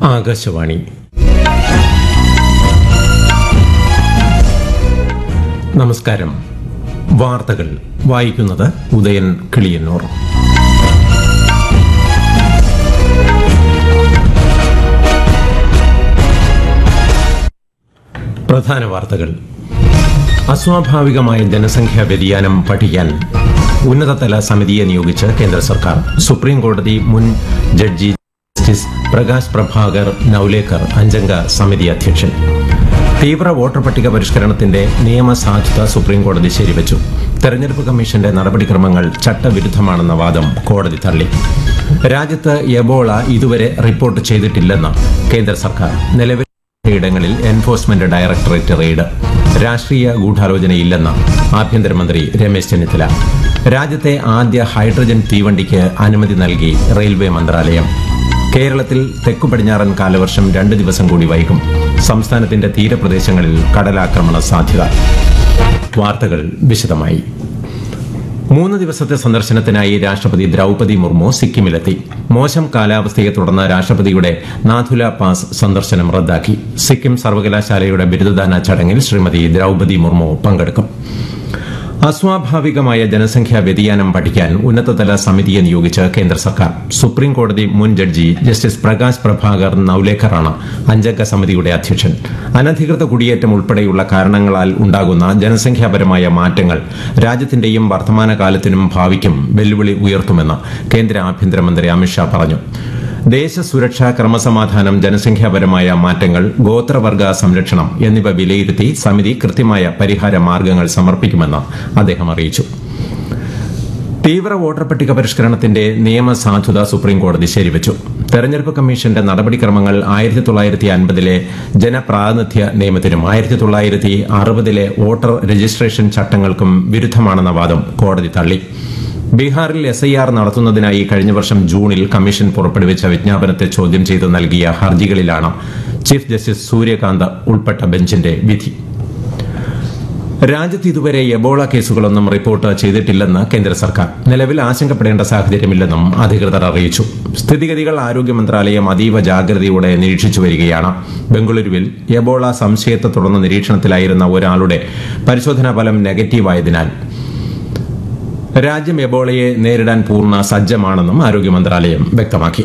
ആകാശവാണി നമസ്കാരം വാർത്തകൾ വായിക്കുന്നത് ഉദയൻ കിളിയന്നൂർ പ്രധാന വാർത്തകൾ അസ്വാഭാവികമായ ജനസംഖ്യാ വ്യതിയാനം പഠിക്കാൻ ഉന്നതതല സമിതിയെ നിയോഗിച്ച് കേന്ദ്ര സർക്കാർ സുപ്രീം കോടതി മുൻ ജഡ്ജി ജസ്റ്റിസ് പ്രകാശ് പ്രഭാകർ നൌലേക്കർ അഞ്ചംഗ സമിതി അധ്യക്ഷൻ തീവ്ര വോട്ടർ പട്ടിക പരിഷ്കരണത്തിന്റെ നിയമസാധുത സുപ്രീം കോടതി ശരിവച്ചു തെരഞ്ഞെടുപ്പ് കമ്മീഷന്റെ നടപടിക്രമങ്ങൾ ചട്ടവിരുദ്ധമാണെന്ന വാദം കോടതി തള്ളി രാജ്യത്ത് എബോള ഇതുവരെ റിപ്പോർട്ട് ചെയ്തിട്ടില്ലെന്ന് കേന്ദ്ര സർക്കാർ നിലവിൽ ഇടങ്ങളിൽ എൻഫോഴ്സ്മെന്റ് ഡയറക്ടറേറ്റ് റെയ്ഡ് രാഷ്ട്രീയ ഗൂഢാലോചനയില്ലെന്ന് ആഭ്യന്തരമന്ത്രി രമേശ് ചെന്നിത്തല രാജ്യത്തെ ആദ്യ ഹൈഡ്രജൻ തീവണ്ടിക്ക് അനുമതി നൽകി റെയിൽവേ മന്ത്രാലയം കേരളത്തിൽ തെക്കു പടിഞ്ഞാറൻ കാലവർഷം രണ്ട് ദിവസം കൂടി വൈകും സംസ്ഥാനത്തിന്റെ തീരപ്രദേശങ്ങളിൽ കടലാക്രമണ സാധ്യത വാർത്തകൾ വിശദമായി മൂന്ന് ദിവസത്തെ സന്ദർശനത്തിനായി രാഷ്ട്രപതി ദ്രൗപതി മുർമു സിക്കിമിലെത്തി മോശം കാലാവസ്ഥയെ തുടർന്ന് രാഷ്ട്രപതിയുടെ നാഥുല പാസ് സന്ദർശനം റദ്ദാക്കി സിക്കിം സർവകലാശാലയുടെ ബിരുദദാന ചടങ്ങിൽ ശ്രീമതി ദ്രൗപതി മുർമു പങ്കെടുക്കും അസ്വാഭാവികമായ ജനസംഖ്യാ വ്യതിയാനം പഠിക്കാൻ ഉന്നതതല സമിതിയെ നിയോഗിച്ച് കേന്ദ്ര സർക്കാർ സുപ്രീം കോടതി മുൻ ജഡ്ജി ജസ്റ്റിസ് പ്രകാശ് പ്രഭാകർ നൌലേക്കറാണ് അഞ്ചംഗ സമിതിയുടെ അധ്യക്ഷൻ അനധികൃത കുടിയേറ്റം ഉൾപ്പെടെയുള്ള കാരണങ്ങളാൽ ഉണ്ടാകുന്ന ജനസംഖ്യാപരമായ മാറ്റങ്ങൾ രാജ്യത്തിന്റെയും വർത്തമാനകാലത്തിനും ഭാവിക്കും വെല്ലുവിളി ഉയർത്തുമെന്ന് കേന്ദ്ര ആഭ്യന്തരമന്ത്രി അമിത്ഷാ പറഞ്ഞു ദേശസുരക്ഷ ക്രമസമാധാനം ജനസംഖ്യാപരമായ മാറ്റങ്ങൾ ഗോത്രവർഗ സംരക്ഷണം എന്നിവ വിലയിരുത്തി സമിതി കൃത്യമായ പരിഹാര മാർഗങ്ങൾ സമർപ്പിക്കുമെന്ന് അദ്ദേഹം അറിയിച്ചു തീവ്ര വോട്ടർ പട്ടിക പരിഷ്കരണത്തിന്റെ നിയമസാധുത സുപ്രീം കോടതി ശരിവച്ചു തെരഞ്ഞെടുപ്പ് കമ്മീഷന്റെ നടപടിക്രമങ്ങൾ ആയിരത്തി തൊള്ളായിരത്തി അൻപതിലെ ജനപ്രാതിനിധ്യ നിയമത്തിനും ആയിരത്തി തൊള്ളായിരത്തി അറുപതിലെ വോട്ടർ രജിസ്ട്രേഷൻ ചട്ടങ്ങൾക്കും വിരുദ്ധമാണെന്ന വാദം കോടതി തള്ളി ബീഹാറിൽ എസ് ഐ ആർ നടത്തുന്നതിനായി കഴിഞ്ഞ വർഷം ജൂണിൽ കമ്മീഷൻ പുറപ്പെടുവിച്ച വിജ്ഞാപനത്തെ ചോദ്യം ചെയ്ത് നൽകിയ ഹർജികളിലാണ് ചീഫ് ജസ്റ്റിസ് സൂര്യകാന്ത് ഉൾപ്പെട്ട ബെഞ്ചിന്റെ വിധി രാജ്യത്ത് ഇതുവരെ എബോള കേസുകളൊന്നും റിപ്പോർട്ട് ചെയ്തിട്ടില്ലെന്ന് കേന്ദ്ര സർക്കാർ നിലവിൽ ആശങ്കപ്പെടേണ്ട സാഹചര്യമില്ലെന്നും അധികൃതർ അറിയിച്ചു സ്ഥിതിഗതികൾ ആരോഗ്യ മന്ത്രാലയം അതീവ ജാഗ്രതയോടെ നിരീക്ഷിച്ചു വരികയാണ് ബംഗളൂരുവിൽ എബോള സംശയത്തെ തുടർന്ന് നിരീക്ഷണത്തിലായിരുന്ന ഒരാളുടെ പരിശോധനാ ഫലം നെഗറ്റീവായതിനാൽ രാജ്യം എബോളയെ നേരിടാൻ പൂർണ്ണ സജ്ജമാണെന്നും ആരോഗ്യ മന്ത്രാലയം വ്യക്തമാക്കി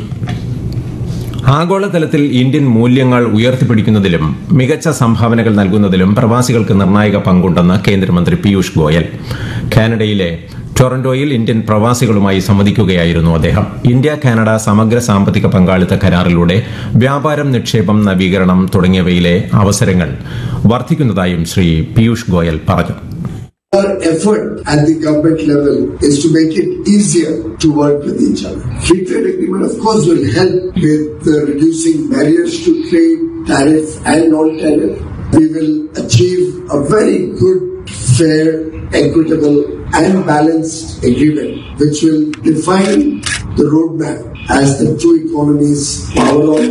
ആഗോളതലത്തിൽ ഇന്ത്യൻ മൂല്യങ്ങൾ ഉയർത്തിപ്പിടിക്കുന്നതിലും മികച്ച സംഭാവനകൾ നൽകുന്നതിലും പ്രവാസികൾക്ക് നിർണായക പങ്കുണ്ടെന്ന് കേന്ദ്രമന്ത്രി പീയൂഷ് ഗോയൽ കാനഡയിലെ ടൊറന്റോയിൽ ഇന്ത്യൻ പ്രവാസികളുമായി സംവദിക്കുകയായിരുന്നു അദ്ദേഹം ഇന്ത്യ കാനഡ സമഗ്ര സാമ്പത്തിക പങ്കാളിത്ത കരാറിലൂടെ വ്യാപാരം നിക്ഷേപം നവീകരണം തുടങ്ങിയവയിലെ അവസരങ്ങൾ വർദ്ധിക്കുന്നതായും ശ്രീ പീയൂഷ് ഗോയൽ പറഞ്ഞു Our effort at the government level is to make it easier to work with each other. Free trade agreement, of course, will help with uh, reducing barriers to trade, tariff and non-tariff. We will achieve a very good, fair, equitable and balanced agreement which will define the roadmap as the two economies power on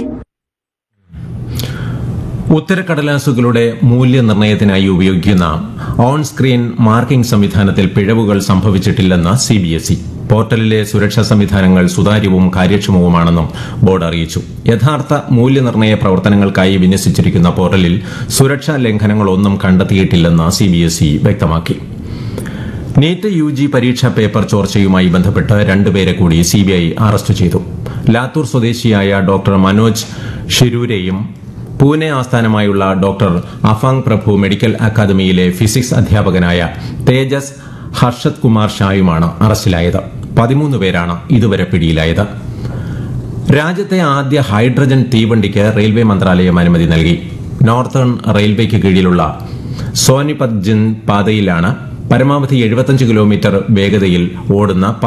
ഉത്തരക്കടലാസുകളുടെ മൂല്യനിർണ്ണയത്തിനായി ഉപയോഗിക്കുന്ന on screen marking സംവിധാനത്തിൽ പിഴവുകൾ സംഭവിച്ചിട്ടില്ലെന്ന് C B S E പോർട്ടലിലെ സുരക്ഷാ സംവിധാനങ്ങൾ സുതാര്യവും കാര്യക്ഷമവുമാണെന്നും board അറിയിച്ചു യഥാർത്ഥ മൂല്യനിർണ്ണയ പ്രവർത്തനങ്ങൾക്കായി വിന്യസിച്ചിരിക്കുന്ന പോർട്ടലിൽ സുരക്ഷാ ലംഘനങ്ങളൊന്നും കണ്ടെത്തിയിട്ടില്ലെന്ന് സി ബി എസ് ഇ വ്യക്തമാക്കി നീറ്റ് യു ജി പരീക്ഷാ പേപ്പർ ചോർച്ചയുമായി ബന്ധപ്പെട്ട് രണ്ടുപേരെ കൂടി സിബിഐ അറസ്റ്റ് ചെയ്തു ലാത്തൂർ സ്വദേശിയായ ഡോക്ടർ മനോജ് ഷിരൂരെയും പൂനെ ആസ്ഥാനമായുള്ള ഡോക്ടർ അഫാങ് പ്രഭു മെഡിക്കൽ അക്കാദമിയിലെ ഫിസിക്സ് അധ്യാപകനായ തേജസ് ഹർഷത് കുമാർ ഷായുമാണ് അറസ്റ്റിലായത് പതിമൂന്ന് പേരാണ് ഇതുവരെ പിടിയിലായത് രാജ്യത്തെ ആദ്യ ഹൈഡ്രജൻ തീവണ്ടിക്ക് റെയിൽവേ മന്ത്രാലയം അനുമതി നൽകി നോർത്തേൺ റെയിൽവേക്ക് കീഴിലുള്ള സോനിപത് ജിൻ പാതയിലാണ് പരമാവധി എഴുപത്തഞ്ച് കിലോമീറ്റർ വേഗതയിൽ ഓടുന്ന